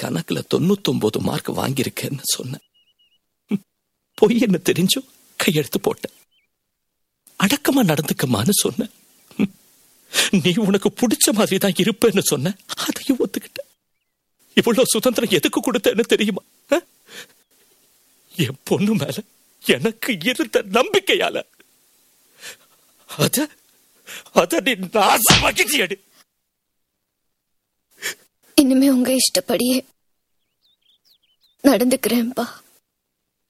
கணக்குல தொண்ணூத்தொன்பது மார்க் வாங்கியிருக்கேன்னு சொன்னேன் ம், பொய்ன்னு தெரிஞ்சும் கையெழுத்து போட்டேன் அடக்கமா நடந்துக்கமான்னு சொன்னேன் ம், நீ உனக்கு பிடிச்ச மாதிரி தான் இருப்பேன்னு சொன்ன அதையும் ஒத்துக்கிட்ட இவ்வளவு சுதந்திரம் எதுக்கு கொடுத்தேன்னு தெரியுமா ஆ? என் பொண்ணு மேல எனக்கு இருந்த நம்பிக்கையால அத அத நீ நாசமாக்கிட்டியடி இனிமே உங்க இஷ்டப்படியே நடந்துக்கிறேன்ப்பா